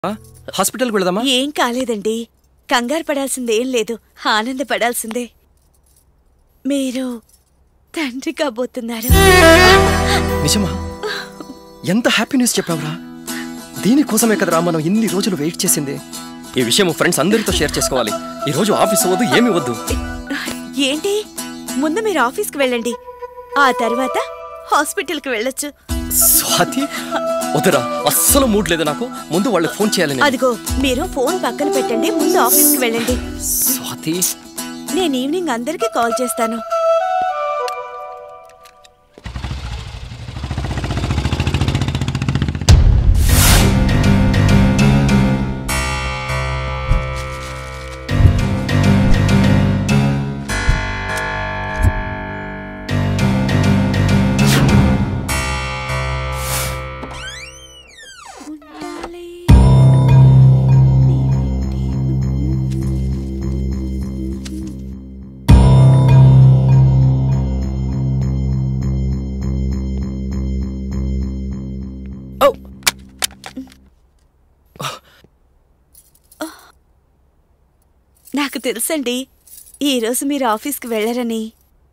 హాస్పిటల్కి వెళదామా ఏం కాలేదండి కంగారు పడాల్సిందేం లేదు ఆనందపడాల్సిందే మీరు తండ్రి కాబోతున్నారు నిజమా ఎంత హ్యాపీ న్యూస్ చెప్పావురా దీనికోసమే కదరా మనం ఇన్ని రోజులు వెయిట్ చేసింది ఈ విషయం ఫ్రెండ్స్ అందరితో షేర్ చేసుకోవాలి ఈ రోజు ఆఫీస్ వద్దు ఏమి వద్దు ఏంటి ముందు మీరు ఆఫీస్కి వెళ్ళండి ఆ తర్వాత హాస్పిటల్కి వెళ్ళొచ్చు స్వాతి వద్దురా అస్సలు మూడ్ లేదు నాకు ముందు వాళ్ళకి ఫోన్ చేయాలి నేను. అదిగో మీరు ఫోన్ పక్కన పెట్టండి ముందు ఆఫీస్కి వెళ్ళండి స్వాతి నేను ఈవినింగ్ అందరికీ కాల్ చేస్తాను ఓ నాకు తెలుసండి ఈ రోజు మీరు ఆఫీస్కి వెళ్ళరని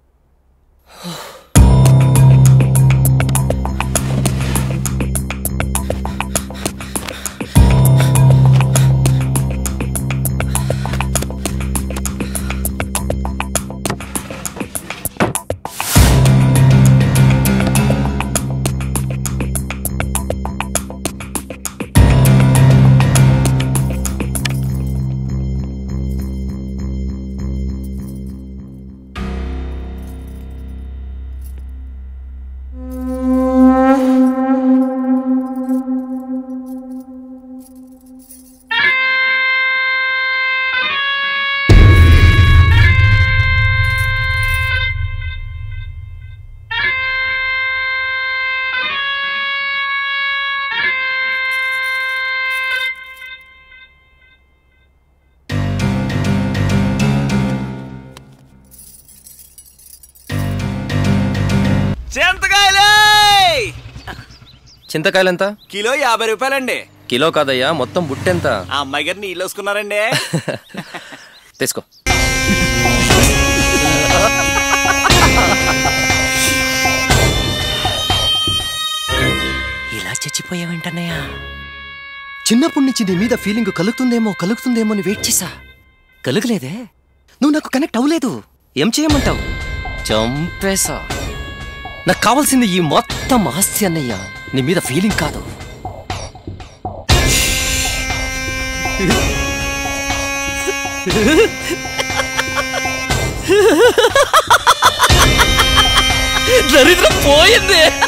చింతకాయలే చింతకాయలు ఎంత కిలో యాభై రూపాయలండి కిలో కాదయ్యా మొత్తం బుట్టెంత ఆ అమ్మాయి గారు నీళ్ళు వేసుకున్నారండి తీసుకో ఇలా చచ్చిపోయావేంటన్నయ్యా చిన్నప్పటి నుంచి నీ మీద ఫీలింగ్ కలుగుతుందేమో కలుగుతుందేమో అని వెయిట్ చేసా కలుగలేదే నువ్వు నాకు కనెక్ట్ అవ్వలేదు ఏం చేయమంటావు చంపేశా నాకు కావాల్సింది ఈ మొత్తం ఆస్తి అన్నయ్య నీ మీద ఫీలింగ్ కాదు దరిద్రం పోయింది